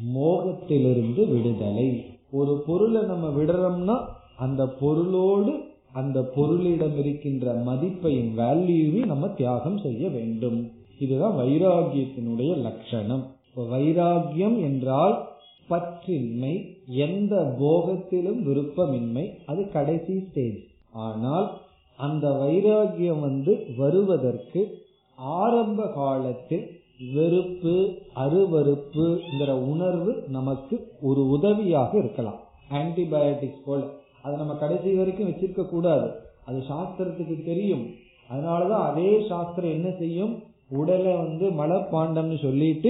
மோகத்திலிருந்து விடுதலை ஒரு பொருளை நம்ம விடுறோம்னா அந்த பொருளோடு அந்த பொருளிடம் இருக்கின்ற மதிப்பையும் வேல்யூவையும் நம்ம தியாகம் செய்ய வேண்டும் இதுதான் வைராகியத்தினுடைய லட்சணம் வைராகியம் என்றால் பற்றின்மை எந்த போகத்திலும் விருப்பமின்மை அது கடைசி ஸ்டேஜ் ஆனால் அந்த வைராகியம் வந்து வருவதற்கு ஆரம்ப காலத்தில் வெறுப்பு அருவறுப்புங்கிற உணர்வு நமக்கு ஒரு உதவியாக இருக்கலாம் ஆன்டிபயோட்டிக்ஸ் போல அதை நம்ம கடைசி வரைக்கும் வச்சிருக்க கூடாது அது சாஸ்திரத்துக்கு தெரியும் அதனாலதான் அதே சாஸ்திரம் என்ன செய்யும் உடலை வந்து மலப்பாண்டம்னு சொல்லிட்டு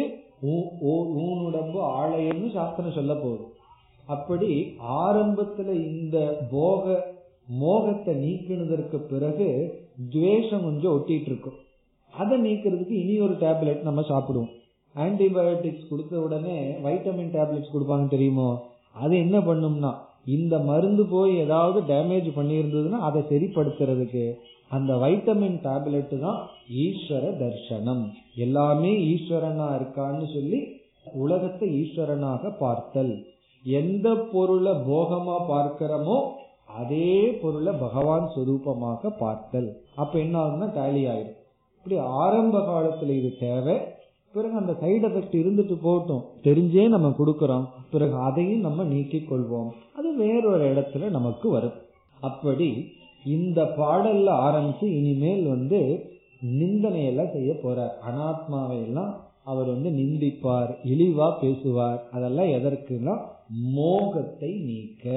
ஊனுடம்பு ஆலயம்னு சாஸ்திரம் சொல்ல போகுது அப்படி ஆரம்பத்துல இந்த போக மோகத்தை நீக்கினதற்கு பிறகு துவேஷம் கொஞ்சம் ஒட்டிட்டு இருக்கும் அதை நீக்கிறதுக்கு இனி ஒரு டேப்லெட் நம்ம சாப்பிடுவோம் ஆன்டிபயோட்டிக்ஸ் கொடுத்த உடனே வைட்டமின் டேப்லெட்ஸ் கொடுப்பாங்க தெரியுமோ அது என்ன பண்ணும்னா இந்த மருந்து போய் ஏதாவது டேமேஜ் பண்ணியிருந்ததுன்னா அதை சரிப்படுத்துறதுக்கு அந்த வைட்டமின் டேப்லெட் தான் ஈஸ்வர தர்சனம் எல்லாமே ஈஸ்வரனா இருக்கான்னு சொல்லி உலகத்தை ஈஸ்வரனாக பார்த்தல் எந்த பொருளை போகமா பார்க்கிறோமோ அதே பொருளை பகவான் சுரூபமாக பார்த்தல் அப்ப என்ன ஆகுதுன்னா டேலி ஆயிடும் இப்படி ஆரம்ப காலத்துல இது தேவை பிறகு அந்த சைடு எஃபெக்ட் இருந்துட்டு போகட்டும் தெரிஞ்சே நம்ம கொடுக்கறோம் பிறகு அதையும் நம்ம நீக்கிக் கொள்வோம் அது வேறொரு இடத்துல நமக்கு வரும் அப்படி இந்த பாடல்ல ஆரம்பிச்சு இனிமேல் வந்து நிந்தனையெல்லாம் செய்ய போறார் அனாத்மாவை எல்லாம் அவர் வந்து நிந்திப்பார் இழிவா பேசுவார் அதெல்லாம் எதற்குனா மோகத்தை நீக்க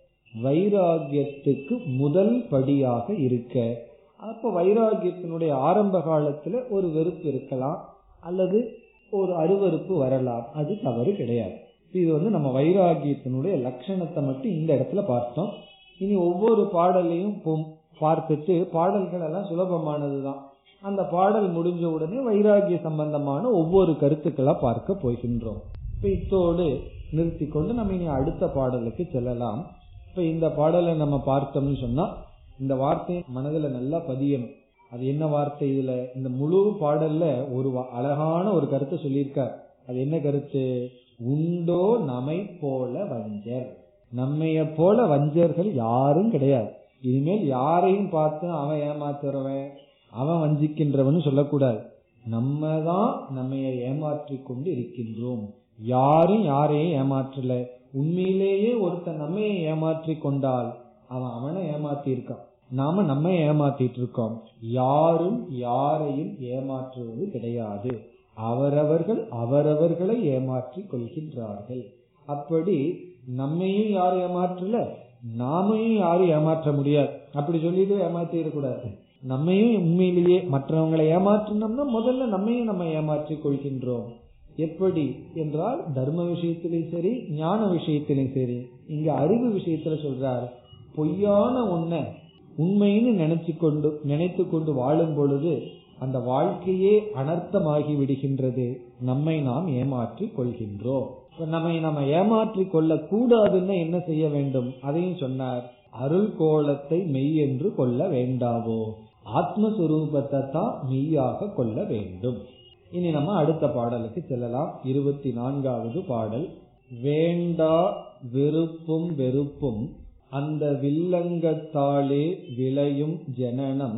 வைராகியத்துக்கு முதல் படியாக இருக்க அப்ப வைராகியத்தினுடைய ஆரம்ப காலத்துல ஒரு வெறுப்பு இருக்கலாம் அல்லது ஒரு அருவறுப்பு வரலாம் அது தவறு கிடையாது இது வந்து நம்ம வைராகியத்தினுடைய லட்சணத்தை மட்டும் இந்த இடத்துல பார்த்தோம் இனி ஒவ்வொரு பாடலையும் பார்த்துட்டு பாடல்கள் எல்லாம் சுலபமானதுதான் அந்த பாடல் முடிஞ்ச உடனே வைராகிய சம்பந்தமான ஒவ்வொரு கருத்துக்களா பார்க்க போகின்றோம் இப்ப இத்தோடு நிறுத்தி கொண்டு நம்ம இனி அடுத்த பாடலுக்கு செல்லலாம் இப்ப இந்த பாடலை நம்ம பார்த்தோம்னு சொன்னா இந்த வார்த்தை மனதுல நல்லா பதியணும் அது என்ன வார்த்தை இதுல இந்த முழு பாடல்ல ஒரு அழகான ஒரு கருத்தை சொல்லியிருக்கார் அது என்ன கருத்து உண்டோ நம்மை போல வஞ்சர் நம்மைய போல வஞ்சர்கள் யாரும் கிடையாது இனிமேல் யாரையும் பார்த்து அவன் ஏமாத்துறவன் அவன் வஞ்சிக்கின்றவன் சொல்லக்கூடாது நம்ம தான் நம்ம ஏமாற்றி கொண்டு இருக்கின்றோம் யாரும் யாரையும் ஏமாற்றல உண்மையிலேயே ஒருத்தன் நம்ம ஏமாற்றி கொண்டால் அவன் அவனை ஏமாத்தி இருக்கான் நாம நம்ம ஏமாத்திட்டு இருக்கோம் யாரும் யாரையும் ஏமாற்றுவது கிடையாது அவரவர்கள் அவரவர்களை ஏமாற்றி கொள்கின்றார்கள் அப்படி நம்மையும் யாரும் ஏமாற்றல நாமையும் யாரும் ஏமாற்ற முடியாது அப்படி சொல்லிட்டு ஏமாத்திடக்கூடாது நம்மையும் உண்மையிலேயே மற்றவங்களை ஏமாற்றினோம்னா முதல்ல நம்மையும் நம்ம ஏமாற்றி கொள்கின்றோம் எப்படி என்றால் தர்ம விஷயத்திலும் சரி ஞான விஷயத்திலும் சரி இங்க அறிவு விஷயத்துல சொல்றார் பொய்யான ஒன்ன உண்மைன்னு நினைச்சு கொண்டு நினைத்து கொண்டு வாழும் பொழுது அந்த வாழ்க்கையே அனர்த்தமாகி விடுகின்றது நம்மை நாம் ஏமாற்றி கொள்கின்றோம் நம்மை நம்ம ஏமாற்றி கொள்ள கூடாதுன்னு என்ன செய்ய வேண்டும் அதையும் சொன்னார் அருள் கோலத்தை மெய் என்று கொள்ள வேண்டாவோ ஆத்மஸ்வரூபத்தை தான் மெய்யாக கொள்ள வேண்டும் இனி நம்ம அடுத்த பாடலுக்கு செல்லலாம் இருபத்தி நான்காவது பாடல் வேண்டா வெறுப்பும் வெறுப்பும் அந்த வில்லங்கத்தாலே விளையும் ஜனனம்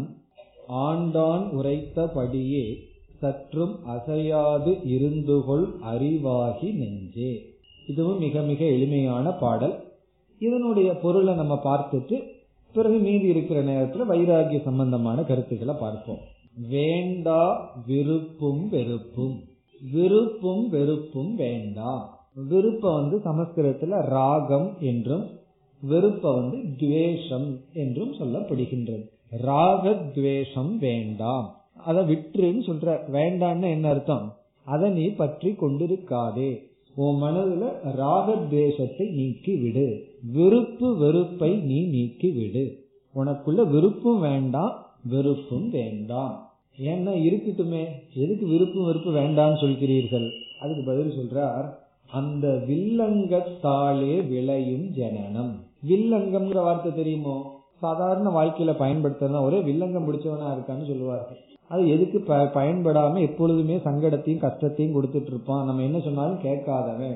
ஆண்டான் உரைத்தபடியே சற்றும் அசையாது இருந்துகொள் அறிவாகி நெஞ்சே இதுவும் மிக மிக எளிமையான பாடல் இதனுடைய பொருளை நம்ம பார்த்துட்டு பிறகு மீதி இருக்கிற நேரத்துல வைராகிய சம்பந்தமான கருத்துக்களை பார்ப்போம் வேண்டா விருப்பும் வெறுப்பும் விருப்பும் வெறுப்பும் வேண்டாம் விருப்பம் வந்து சமஸ்கிருதத்துல ராகம் என்றும் வெறுப்ப வந்து துவேஷம் என்றும் சொல்லப்படுகின்றது ராக துவேஷம் வேண்டாம் அதை விட்டுருன்னு சொல்ற வேண்டான்னு என்ன அர்த்தம் அதை நீ பற்றி கொண்டிருக்காதே உன் மனதுல ராகத்வேஷத்தை நீக்கி விடு விருப்பு வெறுப்பை நீ நீக்கி விடு உனக்குள்ள விருப்பும் வேண்டாம் வெறுப்பும் வேண்டாம் ஏன்னா இருக்கட்டுமே எதுக்கு விருப்பு வெறுப்பு வேண்டாம்னு சொல்கிறீர்கள் அதுக்கு பதில் சொல்றார் அந்த வில்லங்கத்தாலே விளையும் ஜனனம் வில்லங்கம்ங்கிற வார்த்தை தெரியுமோ சாதாரண வாழ்க்கையில பயன்படுத்துறதா ஒரே வில்லங்கம் பிடிச்சவனா இருக்கான்னு சொல்லுவார்கள் அது எதுக்கு பயன்படாம எப்பொழுதுமே சங்கடத்தையும் கஷ்டத்தையும் கொடுத்துட்டு இருப்பான் நம்ம என்ன சொன்னாலும் கேட்காதவன்